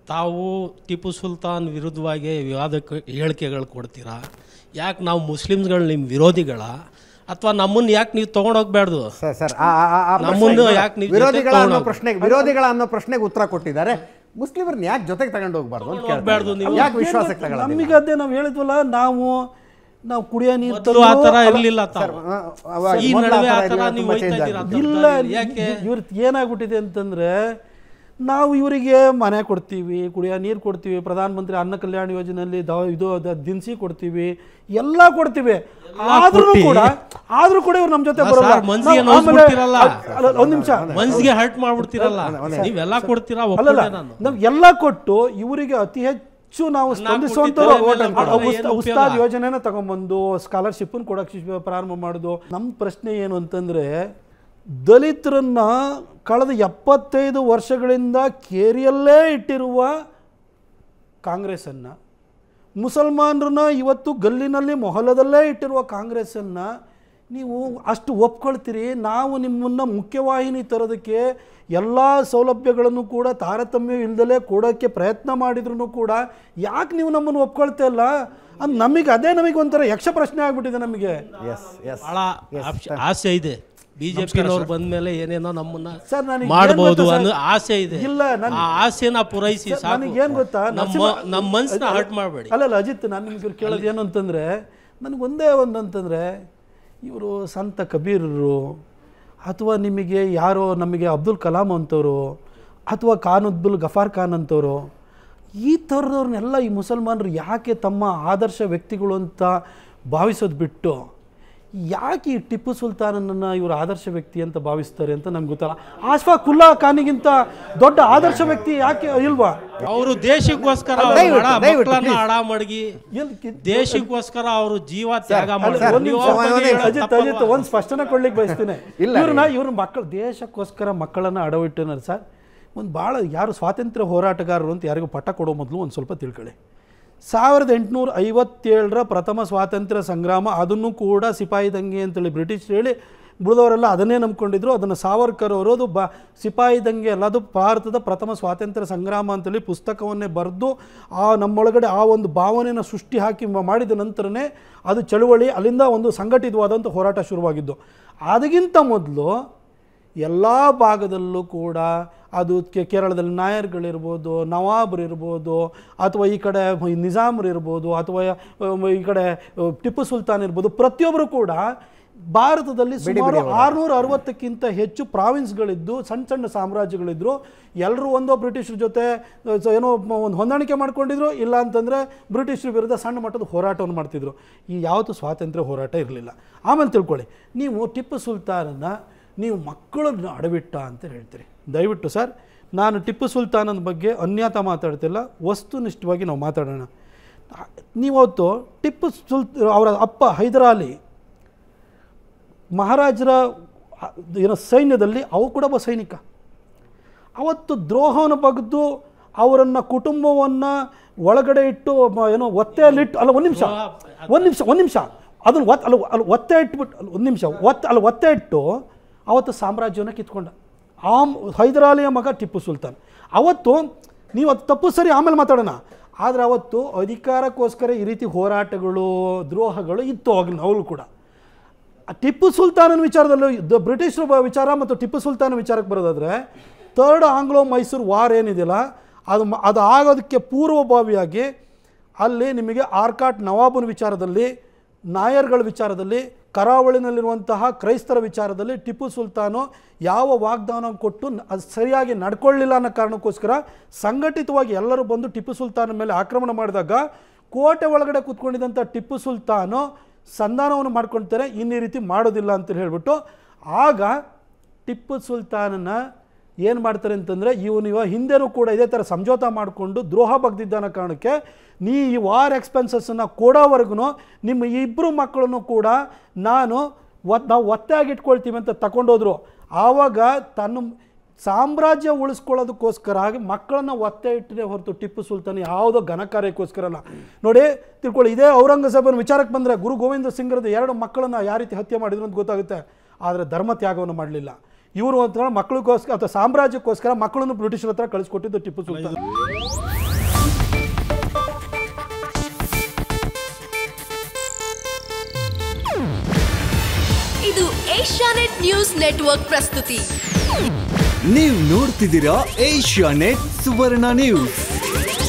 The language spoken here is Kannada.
ತಾವು ಟಿಪ್ಪು ಸುಲ್ತಾನ್ ವಿರುದ್ಧವಾಗಿ ವಿವಾದಕ್ಕೆ ಹೇಳಿಕೆಗಳು ಕೊಡ್ತೀರಾ ಯಾಕೆ ನಾವು ಮುಸ್ಲಿಮ್ಸ್ಗಳು ನಿಮ್ಮ ವಿರೋಧಿಗಳ ಅಥವಾ ನಮ್ಮನ್ನು ಯಾಕೆ ನೀವು ತೊಗೊಂಡೋಗ್ಬಾರ್ದು ಸರ್ ಸರ್ ಆ- ಆ- ಆ- ಆ ನಮ್ಮನ್ನು ಪ್ರಶ್ನೆಗೆ ಯಾಕೆ ನೀವು ವಿರೋಧಿಗಳ ಜೊತೆಗೆ ಅನ್ನೋ ತಗೊಂಡು ಪ್ರಶ್ನೆಗೆ ವಿರೋಧಿಗಳ ಅನ್ನೋ ಪ್ರಶ್ನೆಗೆ ಉತ್ತರ ಕೊಟ್ಟಿದ್ದಾರೆ ಮುಸ್ಲಿಮರನ್ನ ಯಾಕೆ ಜೊತೆಗೆ ತಗೊಂಡು ಹೋಗ್ಬಾರ್ದು ಅಂತ ಹೋಗ್ಬಾರ್ದು ಕೇಳ್ತಾರೆ. ನೀವು. ಯಾಕೆ ವಿಶ್ವಾಸಕ್ಕೆ ತಗೊಳ್ಳೋದಿಲ್ಲ? ನಮಗೆ ಅದೇ ನಾವು ಹೇಳಿದ್ವಲ್ಲ ನಾವು ನಾವು ಕುಡಿಯೋ ನೀರು ಮೊದಲು ಆ ಥರ ಇರಲಿಲ್ಲ ಸರ್, ತಾವು ಆ, ಅವಾಗ ಈ ಮೊದಲು ನಡುವೆ ಆ ಆ ಥರ ಥರ ಇರಲಿಲ್ಲ, ನೀವು ತುಂಬಾ ಹೋಯ್ತಾ change ಇದ್ದೀರಾ ಆಗಿದೆ. ಇಲ್ಲ ಯಾಕೆ ಇವ್ರ ಏನಾಗ್ಬಿಟ್ಟಿದೆ ಅಂತಂದ್ರೆ ನಾವು ಇವರಿಗೆ ಮನೆ ಕೊಡ್ತೀವಿ ಕುಡಿಯೋ ನೀರು ಕೊಡ್ತೀವಿ ಪ್ರಧಾನಮಂತ್ರಿ ಅನ್ನ ಕಲ್ಯಾಣ ಯೋಜನೆಯಲ್ಲಿ ದ ಇದು ದ- ದಿನಸಿ ಕೊಡ್ತೀವಿ ಎಲ್ಲ ಕೊಡ್ತೀವಿ ಆದ್ರೂ ಕೊಟ್ಟಿ. ಕೂಡ ಆದ್ರೂ ಕೂಡ ಇವ್ರು ನಮ್ಮ ಜೊತೆ ಅಲ್ಲ ಬರಲ್ಲ ಸರ್, ಮನ್ಸಿಗೆ ನಾವು ಆಮೇಲೆ- ನೋಯಿಸ್ಬಿಡ್ತೀರಲ್ಲ. ಅಲ್ಲ, ಒಂದ್ ನಿಮಿಷ ಮನ್ಸಿಗೆ ಹರ್ಟ್ ಮಾಡ್ಬಿಡ್ತೀರಲ್ಲ ನೀವೆಲ್ಲ ಕೊಡ್ತೀರಾ ಅಲ್ಲಲ್ಲ ಒಪ್ಕೊಂಡೆ ನಾನು ನಾವು ಎಲ್ಲ ಕೊಟ್ಟು ಇವರಿಗೆ ಅತಿ ಹೆಚ್ಚು ನಾವು ಸ್ಪಂದಿಸುವಂತ ಕೊಟ್ಟಿದ್ದೇವೆ, ಆಮೇಲೆ ಕೊಡಲ್ಲ, ಏನು ಉಸ್ತಾದ್ ಉಪಯೋಗ? ಯೋಜನೆನ ತಗೊಂಬಂದು ಸ್ಕಾಲರ್ಶಿಪ್ ಕೊಡಕ್ಕೆ ಶಿ- ಪ್ರಾರಂಭ ಮಾಡೋದು ನಮ್ಮ ಪ್ರಶ್ನೆ ಏನು ಅಂತಂದ್ರೆ ದಲಿತರನ್ನ ಕಳೆದ ಎಪ್ಪತ್ತೈದು ವರ್ಷಗಳಿಂದ ಕೇರಿಯಲ್ಲೇ ಇಟ್ಟಿರುವ ಕಾಂಗ್ರೆಸ್ಸನ್ನು ಮುಸಲ್ಮಾನರನ್ನ ಇವತ್ತು ಗಲ್ಲಿನಲ್ಲಿ ಮೊಹಲದಲ್ಲೇ ಇಟ್ಟಿರುವ ಕಾಂಗ್ರೆಸ್ಸನ್ನು ನೀವು ಅಷ್ಟು ಒಪ್ಕೊಳ್ತೀರಿ ನಾವು ನಿಮ್ಮನ್ನು ಮುಖ್ಯವಾಹಿನಿ ತರೋದಕ್ಕೆ ಎಲ್ಲ ಸೌಲಭ್ಯಗಳನ್ನು ಕೂಡ ತಾರತಮ್ಯ ಇಲ್ದಲೇ ಕೊಡೋಕ್ಕೆ ಪ್ರಯತ್ನ ಮಾಡಿದ್ರು ಕೂಡ ಯಾಕೆ ನೀವು ನಮ್ಮನ್ನು ಒಪ್ಕೊಳ್ತಾ ಇಲ್ಲ ಅದು ನಮಗೆ ಅದೇ ನಮಗೆ ಒಂಥರ ಯಕ್ಷ ಪ್ರಶ್ನೆ ಆಗ್ಬಿಟ್ಟಿದೆ ನಮಗೆ Yes, yes. ಬಹಳ ಆಪ್ಷ- ಆಸೆ ಇದೆ ಬಿಜೆಪಿನವ್ರು ಬಂದ ಮೇಲೆ ಏನೇನೋ ನಮ್ಮನ್ನ ಸರ್, ನನಗೆ ಏನ್ ಮಾಡಬಹುದು ಗೊತ್ತಾ ಸರ್? ಅನ್ನೋ ಆಸೆ ಇದೆ ಇಲ್ಲ, ನನ್- ಆ ಆಸೆನ ಪೂರೈಸಿ ಸರ್, ಸಾಕು ನನಗೇನ್ ಗೊತ್ತಾ? ನಮ್ಮ ನರಸಿಂಹ- ನಮ್ಮ ಮನ್ಸನ್ನ ಹರ್ಟ್ ಮಾಡಬೇಡಿ ಅಲ್ಲಲ್ಲ ಅಜಿತ್ ನಾನು ನಿಮ್ಗೆ ಕೇಳೋದು ಏನು ಅಂತಂದರೆ ನನಗೊಂದೇ ಒಂದು ಅಂತಂದರೆ ಇವರು ಸಂತ ಕಬೀರರು ಅಥವಾ ನಿಮಗೆ ಯಾರೋ ನಮಗೆ ಅಬ್ದುಲ್ ಕಲಾಂ ಅಂತವರು ಅಥವಾ ಖಾನ್ ಅಬ್ದುಲ್ ಗಫಾರ್ ಖಾನ್ ಅಂತವರು ಈ ಥರದವ್ರನ್ನೆಲ್ಲ ಈ ಮುಸಲ್ಮಾನರು ಯಾಕೆ ತಮ್ಮ ಆದರ್ಶ ವ್ಯಕ್ತಿಗಳು ಅಂತ ಭಾವಿಸೋದು ಬಿಟ್ಟು ಯಾಕೆ ಈ ಟಿಪ್ಪು ಸುಲ್ತಾನನನ್ನು ಇವರು ಆದರ್ಶ ವ್ಯಕ್ತಿ ಅಂತ ಭಾವಿಸ್ತಾರೆ ಅಂತ ನಮ್ಗೆ ಗೊತ್ತಲ್ಲ ಆಶ್ಫಾಕ್ ಉಲ್ಲಾ ಖಾನಿಗಿಂತ ದೊಡ್ಡ ಆದರ್ಶ ವ್ಯಕ್ತಿ ಯಾಕೆ ಇಲ್ವಾ ಅವರು ದೇಶಕ್ಕೋಸ್ಕರ ಅವ್ರ ದಯವಿಟ್ಟು, ಹಣ ದಯವಿಟ್ಟು, ಮಕ್ಕಳನ್ನ please. ಹಡ ಮಡಗಿ ಎಲ್ಲಿ ದೇಶಕ್ಕೋಸ್ಕರ ಅವರು ಜೀವ ತ್ಯಾಗ ಅಲ್ಲ, ಮಾಡಿದ್ರು. ಸರ್, ಒಂದ್ ನೀವು ನಿಮಿಷ, ಅವ್ರ ಬಗ್ಗೆ ಒಂದೇ ಹೇಳೋದು ಅಜಿತ್ ತಪ್ಪಲ್ವಾ? ಅಜಿತ್ ಒಂದು ಸ್ಪಷ್ಟನೆ ಕೊಡ್ಲಿಕ್ಕೆ ಬಯಸ್ತೀನಿ ಇಲ್ಲ ಇವ್ರನ್ನ ಇವ್ರ ಮಕ್ಕಳು ದೇಶಕ್ಕೋಸ್ಕರ ಮಕ್ಕಳನ್ನ ಅಡವಿಟ್ಟಿನಾರ ಸರ್ ಒಂದು ಭಾಳ ಯಾರು ಸ್ವಾತಂತ್ರ್ಯ ಹೋರಾಟಗಾರರು ಅಂತ ಯಾರಿಗೂ ಪಟ್ಟ ಕೊಡೋ ಮೊದಲು ಒಂದು ಸ್ವಲ್ಪ ತಿಳ್ಕೊಳ್ಳಿ ಸಾವಿರದ ಎಂಟುನೂರ ಐವತ್ತೇಳರ ಪ್ರಥಮ ಸ್ವಾತಂತ್ರ್ಯ ಸಂಗ್ರಾಮ ಅದನ್ನು ಕೂಡ ಸಿಪಾಯಿ ದಂಗೆ ಅಂತೇಳಿ ಬ್ರಿಟಿಷ್ ಹೇಳಿ ಉಳಿದವರೆಲ್ಲ ಅದನ್ನೇ ನಂಬ್ಕೊಂಡಿದ್ರು ಅದನ್ನು ಸಾವರ್ಕರ್ ಅವರು ಅದು ಬ ಸಿಪಾಯಿ ದಂಗೆ ಅಲ್ಲ ಅದು ಭಾರತದ ಪ್ರಥಮ ಸ್ವಾತಂತ್ರ್ಯ ಸಂಗ್ರಾಮ ಅಂತೇಳಿ ಪುಸ್ತಕವನ್ನೇ ಬರೆದು ಆ ನಮ್ಮೊಳಗಡೆ ಆ ಒಂದು ಭಾವನೆಯನ್ನು ಸೃಷ್ಟಿ ಹಾಕಿ ಮ- ಮಾಡಿದ ನಂತರನೇ ಅದು ಚಳುವಳಿ ಅಲ್ಲಿಂದ ಒಂದು ಸಂಘಟಿತವಾದಂಥ ಹೋರಾಟ ಶುರುವಾಗಿದ್ದು ಅದಕ್ಕಿಂತ ಮೊದಲು ಎಲ್ಲ ಭಾಗದಲ್ಲೂ ಕೂಡ ಅದು ಕೆ- ಕೇರಳದಲ್ಲಿ ನಾಯರ್ಗಳಿರ್ಬೋದು ನವಾಬ್ರು ಇರ್ಬೋದು ಅಥವಾ ಈ ಕಡೆ ನಿಜಾಮ್ರು ಇರ್ಬೋದು ಅಥವಾ ಅಹ್, ಈ ಕಡೆ ಅಹ್, ಟಿಪ್ಪು ಸುಲ್ತಾನ್ ಇರ್ಬೋದು ಪ್ರತಿಯೊಬ್ಬರು ಕೂಡ ಭಾರತದಲ್ಲಿ ಸುಮಾರು ಆರುನೂರ ಅರವತ್ತಕ್ಕಿಂತ ಹೆಚ್ಚು ಪ್ರಾವಿನ್ಸ್ಗಳಿದ್ದು ಸಣ್ಣ ಸಣ್ಣ ಸಾಮ್ರಾಜ್ಯಗಳಿದ್ರು ಎಲ್ಲರೂ ಒಂದೋ ಬ್ರಿಟಿಷರ ಜೊತೆ ಅಹ್, ಸ- ಏನೋ ಮ- ಒಂದು ಹೊಂದಾಣಿಕೆ ಮಾಡ್ಕೊಂಡಿದ್ರು ಇಲ್ಲ ಅಂತಂದರೆ ಬ್ರಿಟಿಷರ ವಿರುದ್ಧ ಸಣ್ಣ ಮಟ್ಟದ ಹೋರಾಟವನ್ನು ಮಾಡ್ತಿದ್ರು ಈ ಯಾವತ್ತೂ ಸ್ವಾತಂತ್ರ್ಯ ಹೋರಾಟ ಇರಲಿಲ್ಲ ಆಮೇಲೆ ತಿಳ್ಕೊಳ್ಳಿ ನೀವು ಟಿಪ್ಪು ಸುಲ್ತಾನನ್ನು ನೀವು ಮಕ್ಕಳನ್ನು ಅಡವಿಟ್ಟ ಅಂತ ಹೇಳ್ತೀರಿ ದಯವಿಟ್ಟು ಸರ್ ನಾನು ಟಿಪ್ಪು ಸುಲ್ತಾನನ ಬಗ್ಗೆ ಅನ್ಯತಾ ಮಾತಾಡ್ತಿಲ್ಲ ವಸ್ತುನಿಷ್ಠವಾಗಿ ನಾವು ಮಾತಾಡೋಣ ನೀವತ್ತು ಟಿಪ್ಪು ಸುಲ್ ಅವರ ಅಪ್ಪ ಹೈದರಾಲಿ ಮಹಾರಾಜರ ಅ, ಏನೋ ಸೈನ್ಯದಲ್ಲಿ ಅವು ಕೂಡ ಒಬ್ಬ ಸೈನಿಕ ಅವತ್ತು ದ್ರೋಹವನ್ನು ಬಗೆದು ಅವರನ್ನು ಕುಟುಂಬವನ್ನು ಒಳಗಡೆ ಇಟ್ಟು ಮ- ಏನೋ ಒತ್ತೆಯಲ್ಲಿಟ್ಟು ಅಲ್ಲ ಒಂದು ನಿಮಿಷ ಒಂದು ನಿಮಿಷ ಒಂದು ನಿಮಿಷ ಅದನ್ನು ಒತ್ ಅಲ್ಲ ಅಲ್ಲಿ ಒತ್ತೆ ಇಟ್ಬಿಟ್ಟು ಅಲ್ಲ ಒಂದು ನಿಮಿಷ ಒತ್ತು ಅಲ್ಲ ಒತ್ತೆ ಇಟ್ಟು ಅವತ್ತು ಸಾಮ್ರಾಜ್ಯವನ್ನು ಕಿತ್ಕೊಂಡ ಆ ಮ್- ಹೈದರಾಲಿಯ ಮಗ ಟಿಪ್ಪು ಸುಲ್ತಾನ್ ಅವತ್ತು ನೀವು ಅದು ತಪ್ಪು ಸರಿ ಆಮೇಲೆ ಮಾತಾಡೋಣ ಆದರೆ ಅವತ್ತು ಅಧಿಕಾರಕ್ಕೋಸ್ಕರ ಈ ರೀತಿ ಹೋರಾಟಗಳು ದ್ರೋಹಗಳು ಇತ್ತು ಅವಾಗಲೂ ಅವಳು ಕೂಡ ಆ ಟಿಪ್ಪು ಸುಲ್ತಾನನ ವಿಚಾರದಲ್ಲೂ ದ ಬ್ರಿಟಿಷರ ಬ- ವಿಚಾರ ಮತ್ತು ಟಿಪ್ಪು ಸುಲ್ತಾನ ವಿಚಾರಕ್ಕೆ ಬರೋದಾದರೆ ಥರ್ಡ್ ಆಂಗ್ಲೋ ಮೈಸೂರು ವಾರ್ ಏನಿದೆಯಲ್ಲ ಅದು ಮ- ಅದು ಆಗೋದಕ್ಕೆ ಪೂರ್ವಭಾವಿಯಾಗಿ ಅಲ್ಲಿ ನಿಮಗೆ ಆರ್ಕಾಟ್ ನವಾಬನ ವಿಚಾರದಲ್ಲಿ ನಾಯರ್ಗಳ ವಿಚಾರದಲ್ಲಿ ಕರಾವಳಿನಲ್ಲಿರುವಂತಹ ಕ್ರೈಸ್ತರ ವಿಚಾರದಲ್ಲಿ ಟಿಪ್ಪು ಸುಲ್ತಾನು ಯಾವ ವಾಗ್ದಾನ ಕೊಟ್ಟು ನ- ಅದು ಸರಿಯಾಗಿ ನಡ್ಕೊಳ್ಳಿಲ್ಲ ಅನ್ನೋ ಕಾರಣಕ್ಕೋಸ್ಕರ ಸಂಘಟಿತವಾಗಿ ಎಲ್ಲರೂ ಬಂದು ಟಿಪ್ಪು ಸುಲ್ತಾನ ಮೇಲೆ ಆಕ್ರಮಣ ಮಾಡಿದಾಗ ಕೋಟೆ ಒಳಗಡೆ ಕೂತ್ಕೊಂಡಿದ್ದಂಥ ಟಿಪ್ಪು ಸುಲ್ತಾನು ಸಂಧಾನವನ್ನು ಮಾಡ್ಕೊಳ್ತಾರೆ ಇನ್ನು ಈ ರೀತಿ ಮಾಡೋದಿಲ್ಲ ಅಂತ ಹೇಳ್ಬಿಟ್ಟು ಆಗ ಟಿಪ್ಪು ಸುಲ್ತಾನನ ಏನು ಮಾಡ್ತಾರೆ ಅಂತಂದರೆ ಇವನು ಇವ ಹಿಂದೆನೂ ಕೂಡ ಇದೇ ಥರ ಸಂಜೋತ ಮಾಡಿಕೊಂಡು ದ್ರೋಹ ಬಗ್ದಿದ್ದಾನ ಕಾರಣಕ್ಕೆ ನೀ ಈ ವಾರ್ ಎಕ್ಸ್ಪೆನ್ಸಸ್ಸನ್ನು ಕೊಡೋವರೆಗೂ ನಿಮ್ಮ ಇಬ್ಬರು ಮಕ್ಕಳನ್ನು ಕೂಡ ನಾನು ಒತ್ ನಾವು ಒತ್ತಾಗಿ ಇಟ್ಕೊಳ್ತೀವಿ ಅಂತ ತಗೊಂಡೋದ್ರು ಆವಾಗ ತನ್ನ ಸಾಮ್ರಾಜ್ಯ ಉಳಿಸ್ಕೊಳ್ಳೋದಕ್ಕೋಸ್ಕರ ಆಗಿ ಮಕ್ಕಳನ್ನ ಒತ್ತೆ ಇಟ್ಟರೆ ಹೊರತು ಟಿಪ್ಪು ಸುಲ್ತಾನ್ ಯಾವುದೋ ಘನಕಾರ್ಯಕ್ಕೋಸ್ಕರ ಅಲ್ಲ ನೋಡಿ ತಿಳ್ಕೊಳ್ಳಿ ಇದೇ ಔರಂಗಜೇಬನ ವಿಚಾರಕ್ಕೆ ಬಂದರೆ ಗುರು ಗೋವಿಂದ ಸಿಂಗ್ರದ ಎರಡು ಮಕ್ಕಳನ್ನ ಯಾವ ರೀತಿ ಹತ್ಯೆ ಮಾಡಿದ್ರು ಅಂತ ಗೊತ್ತಾಗುತ್ತೆ ಆದರೆ ಧರ್ಮ ತ್ಯಾಗವನ್ನು ಮಾಡಲಿಲ್ಲ ಇವರು ಅಂತ ಮಕ್ಕಳಿಗೋಸ್ಕರ ಅಥವಾ ಸಾಮ್ರಾಜ್ಯಕ್ಕೋಸ್ಕರ ಮಕ್ಕಳನ್ನು ಬ್ರಿಟಿಷರ ಹತ್ರ ಕಳಿಸ್ಕೊಟ್ಟಿದ್ದು ಟಿಪ್ಪು ಸುಲ್ತಾನ್ ಇದು ಏಷ್ಯಾನೆಟ್ ನ್ಯೂಸ್ ನೆಟ್ವರ್ಕ್ ಪ್ರಸ್ತುತಿ ನೀವು ನೋಡ್ತಿದ್ದೀರಾ ಏಷ್ಯಾ ನೆಟ್ ಸುವರ್ಣ ನ್ಯೂಸ್